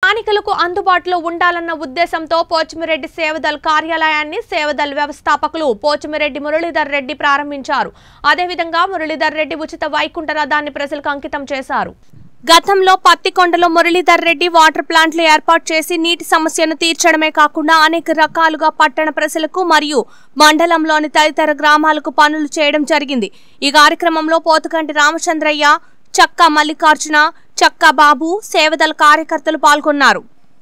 స్థానికులకు అందుబాటులో ఉండాలన్న ఉద్దేశంతో పోచిమిరెడ్డి సేవదల్ కార్యాలయాన్ని సేవదల్ వ్యవస్థాపకులు పోచిమిరెడ్డి మురళీధర్ రెడ్డి ప్రారంభించారు అదేవిధంగా మురళీధర్ రెడ్డి ఉచిత వైకుంఠ రథాన్ని ప్రజలకు అంకితం చేశారు గతంలో పత్తికొండలో మురళీధర్ రెడ్డి వాటర్ ప్లాంట్లు ఏర్పాటు చేసి నీటి సమస్యను తీర్చడమే కాకుండా అనేక రకాలుగా పట్టణ ప్రజలకు మరియు మండలంలోని తదితర గ్రామాలకు పనులు చేయడం జరిగింది ఈ కార్యక్రమంలో పోతుకంటి రామచంద్రయ్య చక్కా మల్లికార్జున చక్కా బాబు సేవదల కార్యకర్తలు పాల్గొన్నారు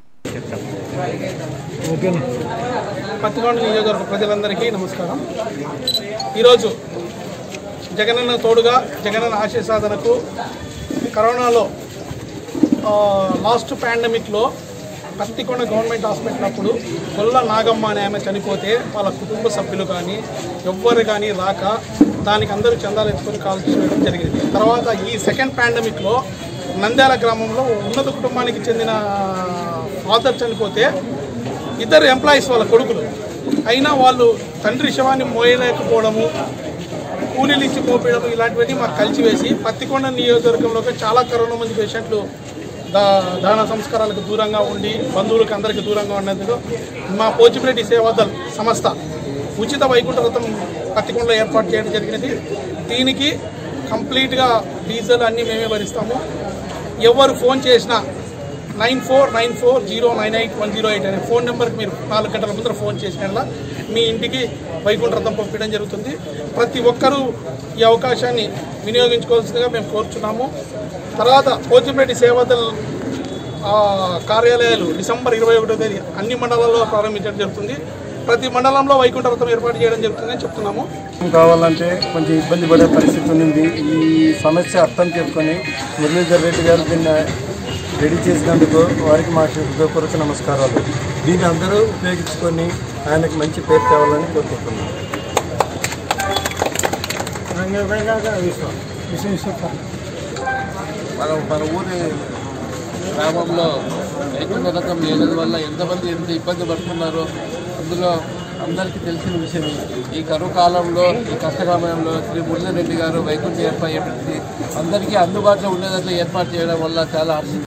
పత్తికొండ నియోజకవర్గ ప్రజలందరికీ నమస్కారం ఈరోజు జగనన్న తోడుగా జగనన్న ఆశయ సాధనకు కరోనాలో ఆ, లాస్ట్ పాండమిక్లో పత్తికొండ గవర్నమెంట్ హాస్పిటల్ అప్పుడు గొల్ల నాగమ్మ అనే ఆమె చనిపోతే వాళ్ళ కుటుంబ సభ్యులు కానీ ఎవ్వరు కానీ రాక దానికి అందరూ చందాలు ఎత్తుకొని కాల్ చేయడం జరిగింది తర్వాత ఈ సెకండ్ పాండమిక్లో నంద్యాల గ్రామంలో ఉన్నత కుటుంబానికి చెందిన ఫాదర్ చనిపోతే ఇద్దరు ఎంప్లాయీస్ వాళ్ళ కొడుకులు అయినా వాళ్ళు తండ్రి శవాన్ని మోయలేకపోవడము కూలీలు ఇచ్చి మోపేయడం ఇలాంటివన్నీ మాకు కలిసివేసి పత్తికొండ నియోజకవర్గంలో చాలా కరోనా మంది పేషెంట్లు దా దాన సంస్కారాలకు దూరంగా ఉండి బంధువులకు అందరికీ దూరంగా ఉన్నందుకు మా పోచిమిరెడ్డి సేవాదల్ సంస్థ ఉచిత వైకుంఠ రథం పత్తికొండలో ఏర్పాటు చేయడం జరిగినది దీనికి కంప్లీట్గా డీజిల్ అన్నీ మేమే భరిస్తాము ఎవరు ఫోన్ చేసినా nine four nine four zero nine eight one zero eight అనే ఫోన్ నెంబర్కి మీరు నాలుగు గంటల ముందర ఫోన్ చేసిన మీ ఇంటికి వైకుంఠ రథం పంపించడం జరుగుతుంది ప్రతి ఒక్కరూ ఈ అవకాశాన్ని వినియోగించుకోవాల్సిందిగా మేము కోరుచున్నాము తర్వాత పోచంపేటి సేవదల్ ఆ, కార్యాలయాలు డిసెంబర్ ఇరవై ఒకటో తేదీ అన్ని మండలాల్లో ప్రారంభించడం జరుగుతుంది ప్రతి మండలంలో వైకుంఠ రథం ఏర్పాటు చేయడం జరుగుతుందని చెప్తున్నాము కావాలంటే కొంచెం ఇబ్బంది పడే పరిస్థితి ఉంది ఈ సమస్య అర్థం చేసుకొని మురళీధర్ రెడ్డి గారు దీన్ని రెడీ చేసినందుకు వారికి మా హృదయపూర్వక నమస్కారాలు దీన్ని అందరూ ఉపయోగించుకొని ఆయనకు మంచి పేరు తేవాలని కోరుకుంటున్నాను మనం మన ఊరి గ్రామంలో వైకుంఠ రథం లేనందు వల్ల ఎంతమంది ఎంత ఇబ్బంది పడుతున్నారో అందులో అందరికీ తెలిసిన విషయం ఈ కరువు కాలంలో ఈ కష్టకాలంలో శ్రీ మురళీరెడ్డి గారు వైకుంఠ ఏర్పాటు చేసి అందరికీ అందుబాటులో ఉండేటట్లు ఏర్పాటు చేయడం వల్ల చాలా హర్షి